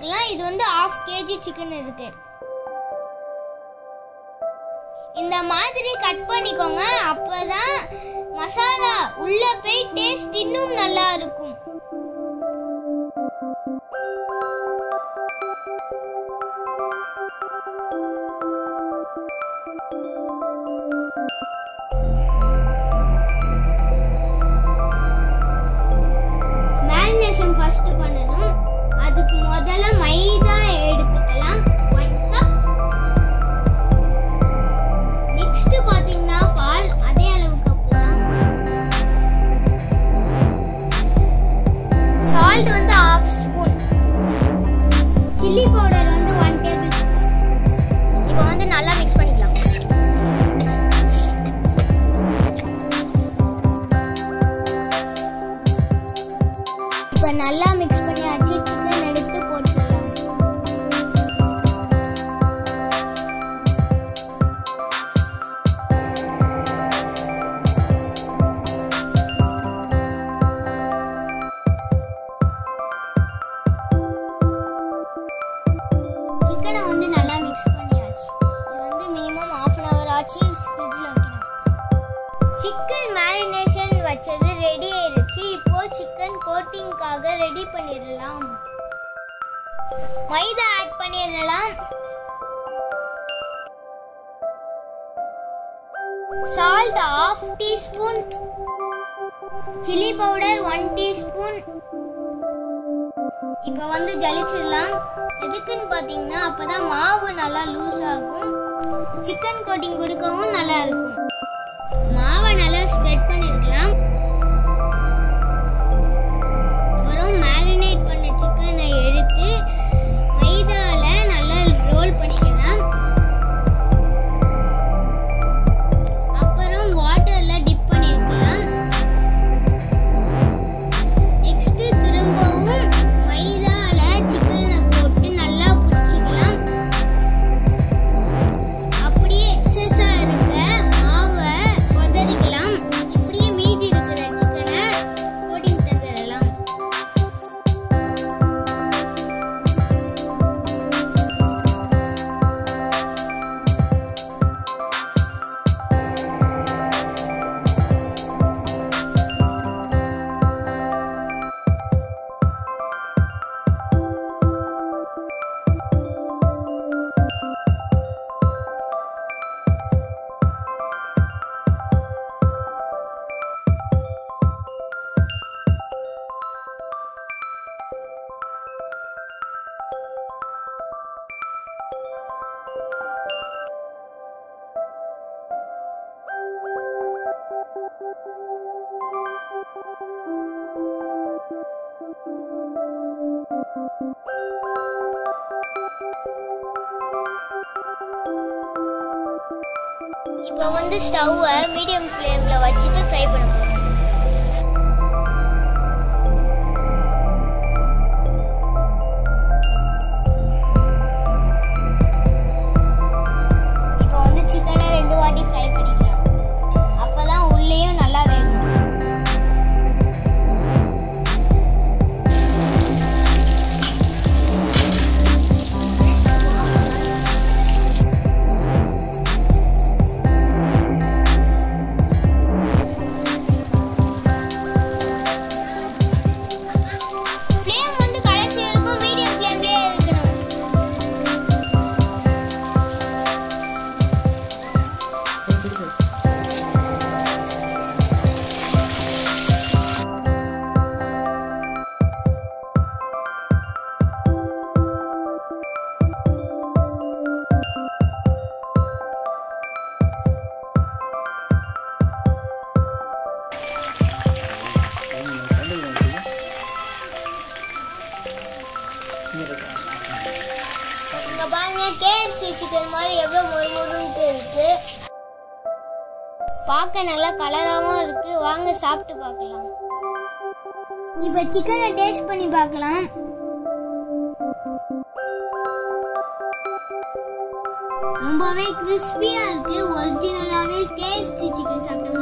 வச்சுக்கலாம் இது வந்து ஆஃப் கேஜி சிக்கன் இருக்கு இந்த மாதிரி கட் பண்ணிக்கோங்க அப்பதான் மசாலா உள்ள போய் டேஸ்ட் இன்னும் நல்லா இருக்கும் மேரினேஷன் ஃபர்ஸ்ட் பண்ணணும் அதுக்கு முதல்ல மைதா எடுத்துக்கலாம் ஒன் கப் நெக்ஸ்ட் பாத்தீங்கன்னா பால் அதே அளவு கப்பு தான் சால்ட் வந்து ஹாஃப் ஸ்பூன் சில்லி பவுடர் வந்து ஒன் டேபிள் இப்போ வந்து நல்லா மிக்ஸ் பண்ணிக்கலாம் இப்போ நல்லா மிக்ஸ் பண்ணியாச்சு சிக்கன் எடுத்து போட்டுடலாம் சிக்கனை வந்து நல்லா மிக்ஸ் பண்ணியாச்சு இது வந்து மினிமம் ஆஃப் அன் ஹவர் ஆச்சு ஃப்ரிட்ஜில் வைக்கணும் சிக்கன் மேரினேஷன் வச்சது ரெடி ஆயிடுச்சு இப்போ சிக்கன் கோட்டிங்காக ரெடி பண்ணிடலாம் மைதா ஆட் பண்ணிடலாம் salt half teaspoon chilli powder one teaspoon இப்போ வந்து ஜலிச்சிடலாம் எதுக்குன்னு பார்த்தீங்கன்னா அப்பதான் மாவு நல்லா லூஸ் ஆகும் சிக்கன் கோட்டிங் கொடுக்கவும் நல்லா இருக்கும் மாவை நல்லா ஸ்ப்ரெட் பண்ணிருக்கலாம் அப்புறம் மேரினேட் பண்ண சிக்கனை எடுத்து மைதால நல்லா ரோல் பண்ணிக்கலாம் அப்புறம் வாட்டர்ல டிப் பண்ணிருக்கலாம் நெக்ஸ்ட் திரும்பவும் மைதால சிக்கனை போட்டு நல்லா பிடிச்சிக்கலாம் அப்படியே எக்ஸஸா இருக்க மாவை உதறிக்கலாம் இப்படியே மீதி இருக்கிற சிக்கனை கோட்டிங் தந்துடலாம் இப்போ வந்து ஸ்டவ்வை மீடியம் ஃப்ளேம்ல வச்சுட்டு ஃப்ரை பண்ண போறோம் இப்போ வந்து சிக்கனை ரெண்டு வாட்டி ஃப்ரை பண்ணிக்கலாம் அப்பதான் உள்ளேயும் நல்லா வேகும் ஃப்ளேம் வந்து கடைசி வரைக்கும் மீடியம் ஃப்ளேம்லயே இருக்கணும் இங்க பாருங்க கேஎஃப்சி சிக்கன் மாதிரி எவ்வளவு மொறுமொறுன்ட்டு இருக்கு பார்க்க நல்லா கலராகவும் இருக்கு வாங்க சாப்பிட்டு பார்க்கலாம் இப்போ சிக்கனை டேஸ்ட் பண்ணி பார்க்கலாம் ரொம்பவே கிறிஸ்பியா இருக்கு ஒரிஜினலாவே கேஎஃப்சி சிக்கன் சாப்பிட்ட